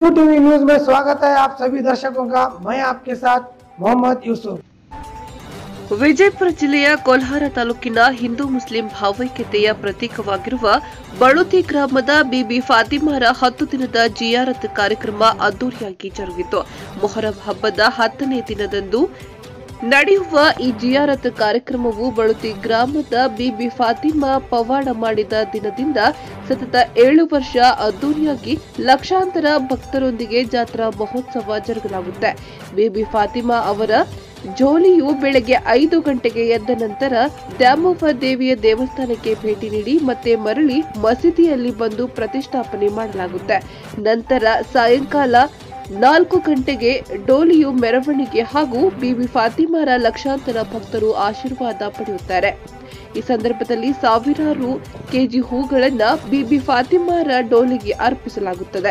TV news में स्वागत है आप सभी दर्शकों का मैं आपके साथ मोहम्मद यूसुफ ವಿಜಯಪುರ ಜಿಲ್ಲೆಯ ಕೋಲ್ಹಾರ ತಾಲೂಕಿನ ಹಿಂದೂ ಮುಸ್ಲಿಂ ಭಾವೈಕ್ಯತೆಯ ಪ್ರತೀಕವಾಗಿರುವ ಬಳುತಿ ಗ್ರಾಮದ ಬಿಬಿ ಫಾತಿಮಾರ ಹತ್ತು ದಿನದ ಜಿಯಾರತ್ ಕಾರ್ಯಕ್ರಮ ಅದ್ದೂರಿಯಾಗಿ ಜರುಗಿತು ಮೊಹರಂ ಹಬ್ಬದ ಹತ್ತನೇ ದಿನದಂದು ನಡೆಯುವ ಈ ಜಿಯಾರತ್ ಕಾರ್ಯಕ್ರಮವು ಬಳುತಿ ಗ್ರಾಮದ ಬಿಬಿ ಫಾತಿಮಾ ಪವಾಡ ಮಾಡಿದ ದಿನದಿಂದ ಸತತ ಏಳು ವರ್ಷ ಅದ್ದೂರಿಯಾಗಿ ಲಕ್ಷಾಂತರ ಭಕ್ತರೊಂದಿಗೆ ಜಾತ್ರಾ ಮಹೋತ್ಸವ ಜರುಗಲಾಗುತ್ತೆ ಬಿಬಿ ಫಾತಿಮಾ ಅವರ ಜೋಲಿಯು ಬೆಳಗ್ಗೆ ಐದು ಗಂಟೆಗೆ ಎದ್ದ ನಂತರ ದ್ಯಾಮವ್ವ ದೇವಿಯ ದೇವಸ್ಥಾನಕ್ಕೆ ಭೇಟಿ ನೀಡಿ ಮತ್ತೆ ಮರಳಿ ಮಸೀದಿಯಲ್ಲಿ ಬಂದು ಪ್ರತಿಷ್ಠಾಪನೆ ಮಾಡಲಾಗುತ್ತೆ ನಂತರ ಸಾಯಂಕಾಲ ನಾಲ್ಕು ಗಂಟೆಗೆ ಡೋಲಿಯು ಮೆರವಣಿಗೆ ಹಾಗೂ ಬಿಬಿ ಫಾತಿಮಾರ ಲಕ್ಷಾಂತರ ಭಕ್ತರು ಆಶೀರ್ವಾದ ಪಡೆಯುತ್ತಾರೆ ಈ ಸಂದರ್ಭದಲ್ಲಿ ಸಾವಿರಾರು ಕೆಜಿ ಹೂಗಳನ್ನ ಬಿಬಿ ಫಾತಿಮಾರ ಡೋಲಿಗೆ ಅರ್ಪಿಸಲಾಗುತ್ತದೆ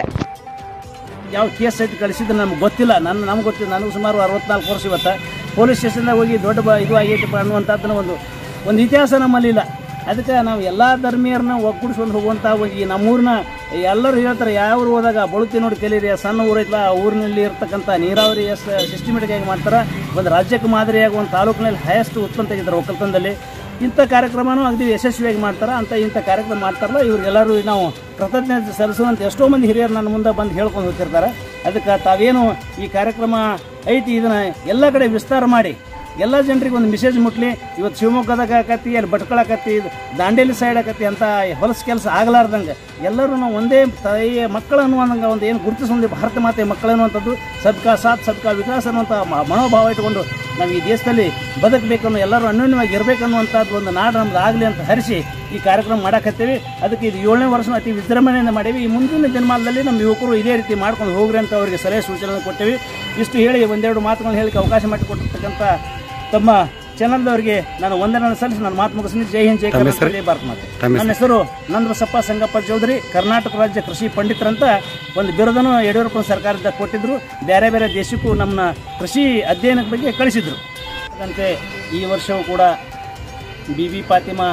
ಯಾವ ಕೇಸ್ ಐತಿ ಕಳಿಸಿದ್ದು ನಮ್ಗೆ ಗೊತ್ತಿಲ್ಲ ನನ್ನ ನಮ್ಗೆ ಗೊತ್ತಿಲ್ಲ ನನಗೂ ಸುಮಾರು ಅರವತ್ನಾಲ್ಕು ವರ್ಷ ಇವತ್ತು ಪೊಲೀಸ್ ಸ್ಟೇಷನ್ದಾಗ ಹೋಗಿ ದೊಡ್ಡ ಬ ಇದು ಆಗೈತಪ್ಪ ಅನ್ನುವಂಥದ್ದನ್ನ ಒಂದು ಒಂದು ಇತಿಹಾಸ ನಮ್ಮಲ್ಲಿ ಇಲ್ಲ ಅದಕ್ಕೆ ನಾವು ಎಲ್ಲ ಧರ್ಮೀಯರನ್ನ ಒಗ್ಗೂಡಿಸ್ಕೊಂಡು ಹೋಗುವಂಥ ಹೋಗಿ ನಮ್ಮೂರನ್ನ ಎಲ್ಲರೂ ಹೇಳ್ತಾರೆ ಯಾವ ಊರು ಹೋದಾಗ ಬಳುತಿ ನೋಡಿ ಕಲೀರಿ ಸಣ್ಣ ಊರೈತಲ್ಲ ಆ ಊರಿನಲ್ಲಿ ಇರ್ತಕ್ಕಂಥ ನೀರಾವರಿ ಎಷ್ಟು ಸಿಸ್ಟಮೆಟಿಕ್ ಆಗಿ ಮಾಡ್ತಾರೆ ಒಂದು ರಾಜ್ಯಕ್ಕೆ ಮಾದರಿಯಾಗಿ ಒಂದು ತಾಲೂಕಿನಲ್ಲಿ ಹೈಯೆಸ್ಟ್ ಉತ್ಪನ್ನ ತೆಗಿತಾರೆ ಒಕ್ಕಲ್ತನದಲ್ಲಿ ಇಂಥ ಕಾರ್ಯಕ್ರಮನೂ ಅಗದಿ ಯಶಸ್ವಿಯಾಗಿ ಮಾಡ್ತಾರೆ ಅಂತ ಇಂಥ ಕಾರ್ಯಕ್ರಮ ಮಾಡ್ತಾರಲ್ಲ ಇವ್ರಿಗೆಲ್ಲರೂ ನಾವು ಕೃತಜ್ಞತೆ ಸಲ್ಲಿಸುವಂತ ಎಷ್ಟೋ ಮಂದಿ ಹಿರಿಯರು ನನ್ನ ಮುಂದೆ ಬಂದು ಹೇಳ್ಕೊಂಡು ಹೋಗ್ತಿರ್ತಾರೆ ಅದಕ್ಕೆ ತಾವೇನು ಈ ಕಾರ್ಯಕ್ರಮ ಐತಿ ಇದನ್ನು ಎಲ್ಲ ಕಡೆ ವಿಸ್ತಾರ ಮಾಡಿ ಎಲ್ಲ ಜನರಿಗೆ ಒಂದು ಮೆಸೇಜ್ ಮುಟ್ಲಿ ಇವತ್ತು ಶಿವಮೊಗ್ಗದಾಗ ಆಕತಿ ಅಲ್ಲಿ ಭಟ್ಕಳಾಕತಿ ಇದು ದಾಂಡೇಲಿ ಸೈಡ್ ಆಕತಿ ಅಂತ ಹೊಲಸು ಕೆಲಸ ಆಗಲಾರ್ದಂಗೆ ಎಲ್ಲರೂ ನಾವು ಒಂದೇ ತಾಯಿಯ ಮಕ್ಕಳು ಅನ್ನುವಂಗೆ ಒಂದು ಏನು ಗುರುತಿಸ್ಕೊಂಡು ಭಾರತ ಮಾತೆ ಮಕ್ಕಳು ಅನ್ನುವಂಥದ್ದು ಸದ್ಕಾ ಸಾಥ್ ಸದ್ಕಾ ವಿಕಾಸ ಅನ್ನುವಂಥ ಮ- ಮನೋಭಾವ ಇಟ್ಕೊಂಡು ನಾವು ಈ ದೇಶದಲ್ಲಿ ಬದುಕಬೇಕು ಅನ್ನೋ ಎಲ್ಲರೂ ಅನ್ಯೋನ್ಯವಾಗಿ ಇರಬೇಕನ್ನುವಂಥದ್ದು ಒಂದು ನಾಡು ನಮ್ದು ಆಗಲಿ ಅಂತ ಹರಿಸಿ ಈ ಕಾರ್ಯಕ್ರಮ ಮಾಡಕತ್ತೀವಿ ಅದಕ್ಕೆ ಇದು ಏಳನೇ ವರ್ಷ ಅತಿ ವಿಜೃಂಭಣೆಯಿಂದ ಮಾಡೀವಿ ಈ ಮುಂದಿನ ದಿನಮಾನದಲ್ಲಿ ನಮ್ಮ ಯುವಕರು ಇದೇ ರೀತಿ ಮಾಡ್ಕೊಂಡು ಹೋಗ್ರಿ ಅಂತ ಅವರಿಗೆ ಸಲಹೆ ಸೂಚನೆ ಕೊಟ್ಟೇವಿ ಇಷ್ಟು ಹೇಳಿ ಒಂದೆರಡು ಮಾತುಗಳನ್ನ ಹೇಳಿಕ್ಕೆ ಅವಕಾಶ ಮಾಡಿಕೊಟ್ಟಿರ್ತಕ್ಕಂಥ ತಮ್ಮ ಚಾನಲ್ದವರಿಗೆ ನಾನು ವಂದನೆ ಸಲ್ಲಿಸಿ ನನ್ನ ಮಾತು ಮುಗಿಸ್ತೀನಿ ಜೈ ಹಿಂದ್ ಜೈ ಕರ್ನಾಟಕ ಜೈ ಭಾರತ್ ಮಾತೆ ನನ್ನ ಹೆಸರು ನಂದಬಸಪ್ಪ ಸಂಗಪ್ಪ ಚೌಧರಿ ಕರ್ನಾಟಕ ರಾಜ್ಯ ಕೃಷಿ ಪಂಡಿತರಂತ ಒಂದು ಬಿರುದನ್ನು ಯಡಿಯೂರಪ್ಪ ಸರ್ಕಾರದಿಂದ ಕೊಟ್ಟಿದ್ರು ಬೇರೆ ಬೇರೆ ದೇಶಕ್ಕೂ ನಮ್ಮ ಕೃಷಿ ಅಧ್ಯಯನದ ಬಗ್ಗೆ ಕಳಿಸಿದ್ರು ಅದರಂತೆ ಈ ವರ್ಷವೂ ಕೂಡ ಬಿ ಬಿ ಫಾತಿಮಾ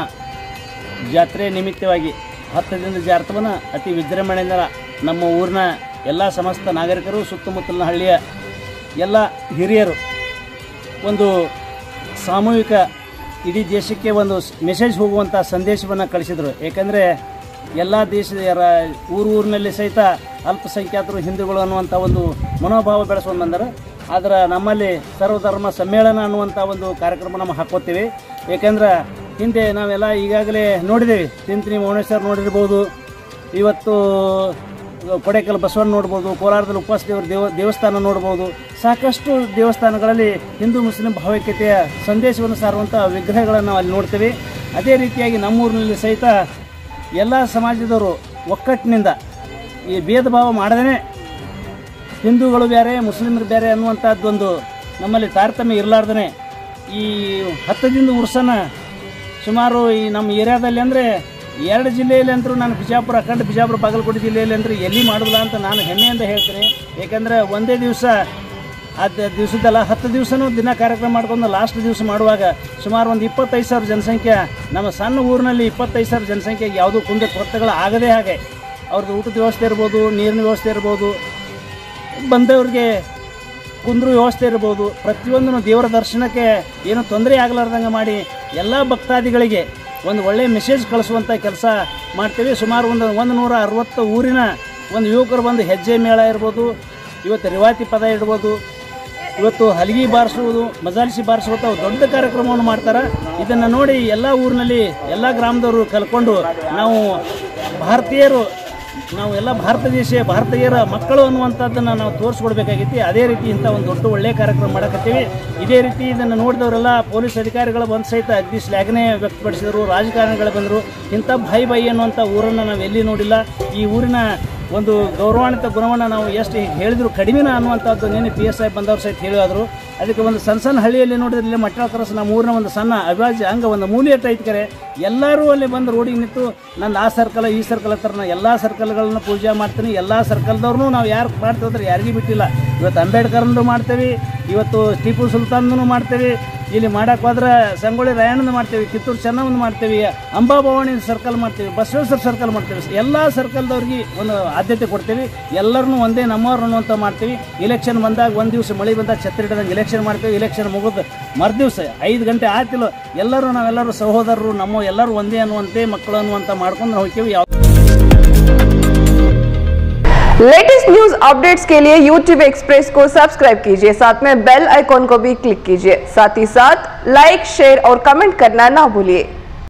ಜಾತ್ರೆ ನಿಮಿತ್ತವಾಗಿ ಹತ್ತು ದಿನದ ಜಾತ್ರೆಯನ್ನು ಅತಿ ವಿಜೃಂಭಣೆಯಿಂದ ನಮ್ಮ ಊರಿನ ಎಲ್ಲ ಸಮಸ್ತ ನಾಗರಿಕರು ಸುತ್ತಮುತ್ತಲಿನ ಹಳ್ಳಿಯ ಎಲ್ಲ ಹಿರಿಯರು ಒಂದು ಸಾಮೂಹಿಕ ಇಡೀ ದೇಶಕ್ಕೆ ಒಂದು ಮೆಸೇಜ್ ಹೋಗುವಂಥ ಸಂದೇಶವನ್ನು ಕಳಿಸಿದರು ಏಕೆಂದರೆ ಎಲ್ಲ ದೇಶದ ರ- ಊರು ಊರಿನಲ್ಲಿ ಸಹಿತ ಅಲ್ಪಸಂಖ್ಯಾತರು ಹಿಂದೂಗಳು ಅನ್ನುವಂಥ ಒಂದು ಮನೋಭಾವ ಬೆಳೆಸ್ಕೊಂಡು ಬಂದರು ಆದರೆ ನಮ್ಮಲ್ಲಿ ಸರ್ವಧರ್ಮ ಸಮ್ಮೇಳನ ಅನ್ನುವಂಥ ಒಂದು ಕಾರ್ಯಕ್ರಮ ನಾವು ಹಾಕೋತೀವಿ ಏಕೆಂದ್ರೆ ಹಿಂದೆ ನಾವೆಲ್ಲ ಈಗಾಗಲೇ ನೋಡಿದ್ದೇವೆ ತಿಂತಿನಿ ಮೌನೇಶ್ವರ್ ನೋಡಿರ್ಬೋದು ಇವತ್ತು ಕೊಡೈಕಲ್ ಬಸವಣ್ಣ ನೋಡ್ಬೋದು ಕೋಲಾರದಲ್ಲಿ ಉಪವಾಸ ದೇವರ ದೇವ ದೇವಸ್ಥಾನ ನೋಡ್ಬೋದು ಸಾಕಷ್ಟು ದೇವಸ್ಥಾನಗಳಲ್ಲಿ ಹಿಂದೂ ಮುಸ್ಲಿಂ ಭಾವೈಕ್ಯತೆಯ ಸಂದೇಶವನ್ನು ಸಾರುವಂಥ ವಿಗ್ರಹಗಳನ್ನು ನಾವು ಅಲ್ಲಿ ನೋಡ್ತೀವಿ ಅದೇ ರೀತಿಯಾಗಿ ನಮ್ಮೂರಿನಲ್ಲಿ ಸಹಿತ ಎಲ್ಲ ಸಮಾಜದವರು ಒಕ್ಕಟ್ಟಿನಿಂದ ಈ ಭೇದ ಭಾವ ಮಾಡದೇ ಹಿಂದೂಗಳು ಬೇರೆ ಮುಸ್ಲಿಮರು ಬೇರೆ ಅನ್ನುವಂಥದ್ದೊಂದು ನಮ್ಮಲ್ಲಿ ತಾರತಮ್ಯ ಇರಲಾರ್ದೇ ಈ ಹತ್ತು ದಿನದ ಉರ್ಸನ ಸುಮಾರು ಈ ನಮ್ಮ ಏರಿಯಾದಲ್ಲಿ ಅಂದರೆ ಎರಡು ಜಿಲ್ಲೆಯಲ್ಲಿ ಅಂತರೂ ನಾನು ಬಿಜಾಪುರ ಅಖಂಡ ಬಿಜಾಪುರ ಬಾಗಲಕೋಟೆ ಜಿಲ್ಲೆಯಲ್ಲಿ ಅಂದ್ರೆ ಎಲ್ಲಿ ಮಾಡೋದಿಲ್ಲ ಅಂತ ನಾನು ಹೆಮ್ಮೆಯಿಂದ ಹೇಳ್ತೀನಿ ಏಕೆಂದರೆ ಒಂದೇ ದಿವಸ ಅದು ದಿವಸದಲ್ಲ ಹತ್ತು ದಿವಸನೂ ದಿನ ಕಾರ್ಯಕ್ರಮ ಮಾಡ್ಕೊಂಡು ಲಾಸ್ಟ್ ದಿವಸ ಮಾಡುವಾಗ ಸುಮಾರು ಒಂದು ಇಪ್ಪತ್ತೈದು ಸಾವಿರ ಜನಸಂಖ್ಯೆ ನಮ್ಮ ಸಣ್ಣ ಊರಿನಲ್ಲಿ ಇಪ್ಪತ್ತೈದು ಸಾವಿರ ಜನಸಂಖ್ಯೆಗೆ ಯಾವುದೂ ಕುಂದೆ ಕೊರತೆಗಳು ಆಗದೇ ಹಾಗೆ ಅವ್ರದ್ದು ಊಟದ ವ್ಯವಸ್ಥೆ ಇರ್ಬೋದು ನೀರಿನ ವ್ಯವಸ್ಥೆ ಇರ್ಬೋದು ಬಂದವ್ರಿಗೆ ಕುಂದ್ರು ವ್ಯವಸ್ಥೆ ಇರ್ಬೋದು ಪ್ರತಿಯೊಂದನ್ನು ದೇವರ ದರ್ಶನಕ್ಕೆ ಏನು ತೊಂದರೆ ಆಗಲಾರ್ದಂಗೆ ಮಾಡಿ ಎಲ್ಲ ಭಕ್ತಾದಿಗಳಿಗೆ ಒಂದು ಒಳ್ಳೆಯ ಮೆಸೇಜ್ ಕಳಿಸುವಂಥ ಕೆಲಸ ಮಾಡ್ತೀವಿ ಸುಮಾರು ಒಂದು ಒಂದು ನೂರ ಅರವತ್ತು ಊರಿನ ಒಂದು ಯುವಕರು ಬಂದು ಹೆಜ್ಜೆ ಮೇಳ ಇರ್ಬೋದು ಇವತ್ತು ರಿವಾತಿ ಪದ ಇಡ್ಬೋದು ಇವತ್ತು ಹಲಗಿ ಬಾರಿಸುವುದು ಮಜಾಲಿಸಿ ಬಾರಿಸುವಂಥ ಒಂದು ದೊಡ್ಡ ಕಾರ್ಯಕ್ರಮವನ್ನು ಮಾಡ್ತಾರೆ ಇದನ್ನು ನೋಡಿ ಎಲ್ಲ ಊರಿನಲ್ಲಿ ಎಲ್ಲ ಗ್ರಾಮದವರು ಕಲ್ಕೊಂಡು ನಾವು ಭಾರತೀಯರು ನಾವು ಎಲ್ಲ ಭಾರತ ದೇಶ ಭಾರತೀಯರ ಮಕ್ಕಳು ಅನ್ನುವಂಥದ್ದನ್ನು ನಾವು ತೋರಿಸ್ಕೊಡ್ಬೇಕಾಗಿತ್ತು ಅದೇ ರೀತಿ ಇಂಥ ಒಂದು ದೊಡ್ಡ ಒಳ್ಳೆಯ ಕಾರ್ಯಕ್ರಮ ಮಾಡಕತ್ತೀವಿ ಇದೇ ರೀತಿ ಇದನ್ನು ನೋಡಿದವರೆಲ್ಲ ಪೊಲೀಸ್ ಅಧಿಕಾರಿಗಳು ಬಂದು ಸಹಿತ ಅಗ್ದಿ ಶ್ಲಾಘನೆ ವ್ಯಕ್ತಪಡಿಸಿದರು ರಾಜಕಾರಣಿಗಳು ಬಂದರು ಇಂಥ ಬಾಯಿ ಬಾಯಿ ಅನ್ನುವಂಥ ಊರನ್ನು ನಾವು ಎಲ್ಲಿ ನೋಡಿಲ್ಲ ಈ ಊರಿನ ಒಂದು ಗೌರವಾನ್ವಿತ ಗುಣವನ್ನು ನಾವು ಎಷ್ಟು ಹೇಳಿದ್ರು ಕಡಿಮೆನ ಅನ್ನುವಂಥದ್ದು ನೆನೆ ಪಿ ಎಸ್ ಐ ಬಂದವರು ಸಹಿತ ಹೇಳಿದ್ರು ಅದಕ್ಕೆ ಒಂದು ಸಣ್ಣ ಸಣ್ಣ ಹಳ್ಳಿಯಲ್ಲಿ ನೋಡಿದ್ರೆ ಇಲ್ಲಿ ಮಟ್ಟ ಕ್ರಸ್ ನಮ್ಮ ಊರಿನ ಒಂದು ಸಣ್ಣ ಅವಿಭಾಜ್ಯ ಅಂಗ ಒಂದು ಮೂಲೆಯಟ್ಟ ಐತ್ ಕರೆ ಎಲ್ಲರೂ ಅಲ್ಲಿ ಬಂದು ರೋಡಿಗೆ ನಿಂತು ನನ್ನ ಆ ಸರ್ಕಲ್ ಈ ಸರ್ಕಲ್ ಹತ್ರ ನಾ ಎಲ್ಲ ಸರ್ಕಲ್ಗಳನ್ನ ಪೂಜೆ ಮಾಡ್ತೀನಿ ಎಲ್ಲ ಸರ್ಕಲ್ದವ್ರನ್ನೂ ನಾವು ಯಾರು ಮಾಡ್ತೀವಿ ಅಂದ್ರೆ ಯಾರಿಗೂ ಬಿಟ್ಟಿಲ್ಲ ಇವತ್ತು ಅಂಬೇಡ್ಕರ್ಂದು ಮಾಡ್ತೇವೆ ಇವತ್ತು ಟಿಪ್ಪು ಸುಲ್ತಾನ್ದು ಮಾಡ್ತೇವೆ ಇಲ್ಲಿ ಮಾಡಕ್ಕೆ ಹೋದ್ರೆ ಸಂಗೊಳ್ಳಿ ರಾಯಣ್ಣನ ಮಾಡ್ತೇವೆ ಕಿತ್ತೂರು ಚೆನ್ನಮ್ಮನ ಮಾಡ್ತೇವೆ ಅಂಬಾಭವಾನಿ ಸರ್ಕಲ್ ಮಾಡ್ತೇವೆ ಬಸವೇಶ್ವರ ಸರ್ಕಲ್ ಮಾಡ್ತೇವೆ ಎಲ್ಲ ಸರ್ಕಲ್ದವ್ರಿಗೆ ಒಂದು ಆದ್ಯತೆ ಕೊಡ್ತೇವೆ ಎಲ್ಲರನ್ನೂ ಒಂದೇ ನಮ್ಮವ್ರು ಅನ್ನುವಂಥ ಮಾಡ್ತೀವಿ ಇಲೆಕ್ಷನ್ ಬಂದಾಗ ಒಂದು ದಿವಸ ಮಳೆ ಬಂದಾಗ ಛತ್ರಿ ಹಿಡ್ದಂಗೆ ಇಲೆಕ್ಷನ್ ಮಾಡ್ತೇವೆ ಇಲೆಕ್ಷನ್ ಮುಗಿದು ಮರುದಿವಸ ಐದು ಗಂಟೆ ಆಯ್ತಿಲ್ಲ ಎಲ್ಲರೂ ನಾವೆಲ್ಲರೂ ಸಹೋದರರು ನಮ್ಮ ಎಲ್ಲರೂ ಒಂದೇ ಅನ್ನುವಂತೆ ಮಕ್ಕಳು ಅನ್ನುವಂಥ ಮಾಡ್ಕೊಂಡು ನಾವು ಹೋಗ್ತೇವೆ ಯಾವ लेटेस्ट न्यूज अपडेट्स के लिए YouTube एक्सप्रेस को सब्सक्राइब कीजिए साथ में बेल आइकॉन को भी क्लिक कीजिए साथ ही साथ लाइक शेयर और कमेंट करना ना भूलिए